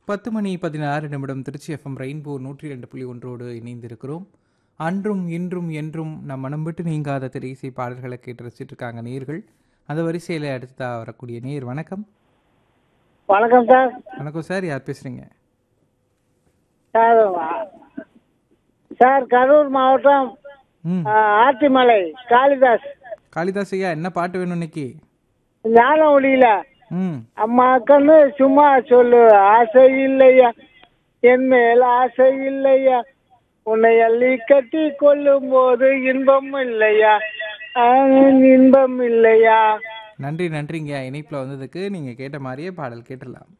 பத்து மணி பதினாறு நிமிடம் திருச்சி எஃப்எம் ரெயின்போ நூற்றி ரெண்டு புள்ளி ஒன்றோடு இணைந்திருக்கிறோம் அன்றும் இன்றும் என்றும் நம் மனம் விட்டு நீங்காத திரை இசை பாடல்களை கேட்டு ரசிச்சுட்டு இருக்காங்க நேர்கள் அந்த வரிசையில் அடுத்ததா வரக்கூடிய நேர் வணக்கம் வணக்கம் சார் வணக்கம் சார் யார் பேசுறீங்க சார் சார் கரூர் மாவட்டம் ம் ஆ, ஆத்திமலை காளிதாஸ் காளிதாஸ் ஐயா என்ன பாட்டு வேணும் இன்னைக்கு ஞான ஒளியில ம் அம்மாக்கன்னு சும்மா சொல்லு ஆசை இல்லையா என் மேல் ஆசை இல்லையா உன்னை அள்ளி கட்டி கொள்ளும் போது இன்பம் இல்லையா ஆ, இன்பம் இல்லையா நன்றி நன்றிங்க இணைப்பில் வந்ததுக்கு நீங்கள் கேட்ட மாதிரியே பாடல் கேட்டுடலாம்